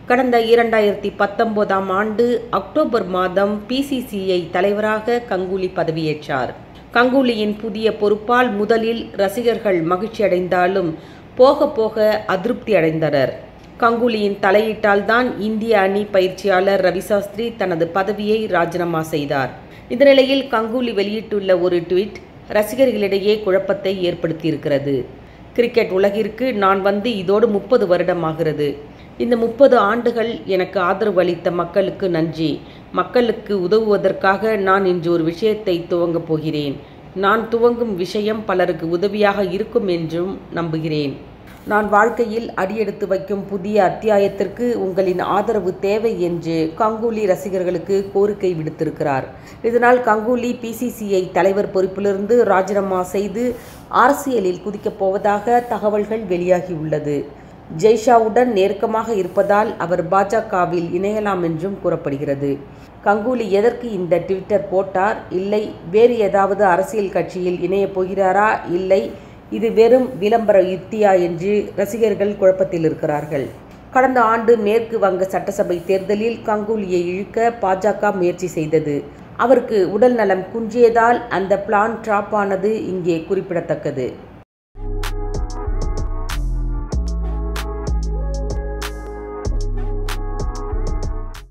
கடந்த இரண்டாயிரத்தி பத்தொன்பதாம் ஆண்டு அக்டோபர் மாதம் பிசிசிஐ தலைவராக கங்குலி பதவியேற்றார் கங்குலியின் புதிய பொறுப்பால் முதலில் ரசிகர்கள் மகிழ்ச்சியடைந்தாலும் போக போக அதிருப்தி அடைந்தனர் கங்குலியின் தலையீட்டால் தான் இந்திய அணி பயிற்சியாளர் ரவிசாஸ்திரி தனது பதவியை ராஜினாமா செய்தார் இந்த நிலையில் கங்குலி வெளியிட்டுள்ள ஒரு ட்வீட் ரசிகர்களிடையே குழப்பத்தை ஏற்படுத்தியிருக்கிறது கிரிக்கெட் உலகிற்கு நான் வந்து இதோடு முப்பது வருடமாகிறது இந்த முப்பது ஆண்டுகள் எனக்கு ஆதரவு அளித்த மக்களுக்கு நன்றி மக்களுக்கு உதவுவதற்காக நான் இன்று ஒரு விஷயத்தை துவங்கப் போகிறேன் நான் துவங்கும் விஷயம் பலருக்கு உதவியாக இருக்கும் என்றும் நம்புகிறேன் நான் வாழ்க்கையில் அடியெடுத்து வைக்கும் புதிய அத்தியாயத்திற்கு உங்களின் ஆதரவு தேவை என்று கங்குலி ரசிகர்களுக்கு கோரிக்கை விடுத்திருக்கிறார் இதனால் கங்குலி பிசிசிஐ தலைவர் பொறுப்பிலிருந்து ராஜினாமா செய்து அரசியலில் குதிக்கப் போவதாக தகவல்கள் வெளியாகியுள்ளது ஜெய்ஷாவுடன் நெருக்கமாக இருப்பதால் அவர் பாஜகவில் இணையலாம் என்றும் கூறப்படுகிறது கங்குலி எதற்கு இந்த ட்விட்டர் போட்டார் இல்லை வேறு ஏதாவது அரசியல் கட்சியில் இணையப் போகிறாரா இல்லை இது வெறும் விளம்பர யுக்தியா என்று ரசிகர்கள் குழப்பத்தில் இருக்கிறார்கள் கடந்த ஆண்டு மேற்கு வங்க சட்டசபை தேர்தலில் கங்குலியை இழுக்க பாஜக முயற்சி செய்தது அவருக்கு உடல் நலம் குன்றியதால் அந்த பிளான் டிராப் ஆனது இங்கே குறிப்பிடத்தக்கது